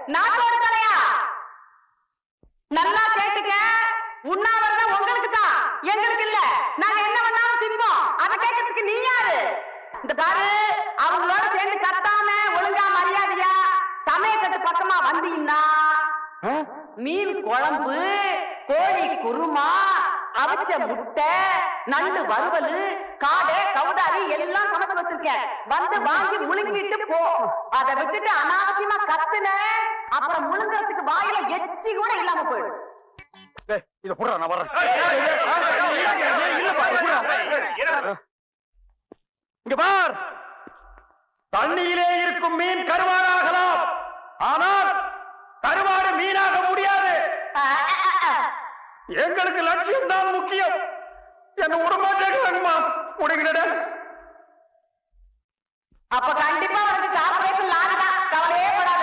நாட்டோட தலையா நல்லா கேட்டுக்க உண்ணாவிரதம் உங்களுக்கு தான் எங்களுக்கு இல்ல நாங்க என்ன பண்ணாலும் திம்போம் அதை கேட்கறதுக்கு நீ யாரு இந்த பாரு அவங்களோட சேர்ந்து கத்தாம ஒழுங்கா மரியாதையா சமயக்கட்டு பக்கமா வந்தீங்கன்னா மீன் குழம்பு கோழி குருமா அவிச்ச முட்டை நண்டு வறுவல் காடை கவுதாரி எல்லாம் சமைச்சு வச்சிருக்கேன் வந்து வாங்கி முழுங்கிட்டு போ அதை விட்டுட்டு அனாவசியமா கத்துன அப்புறம் முழுங்கறதுக்கு வாயில எச்சி கூட இல்லாம போயிடும் டேய், இத புடுறா நான் வர்றேன் இல்லப்பா, இத புடுறா. இங்க பார் தண்ணியிலே இருக்கும் மீன் கருவாடாகலாம் ஆனால் கருவாடு மீனாக முடியாது எங்களுக்கு லட்சியம் தான் முக்கியம் என்ன விடமாட்டேங்கிறாங்கம்மா உடைகிறட அப்ப கண்டிப்பா உனக்கு கார்பரேஷன் லாரி தான் கவலையே படாத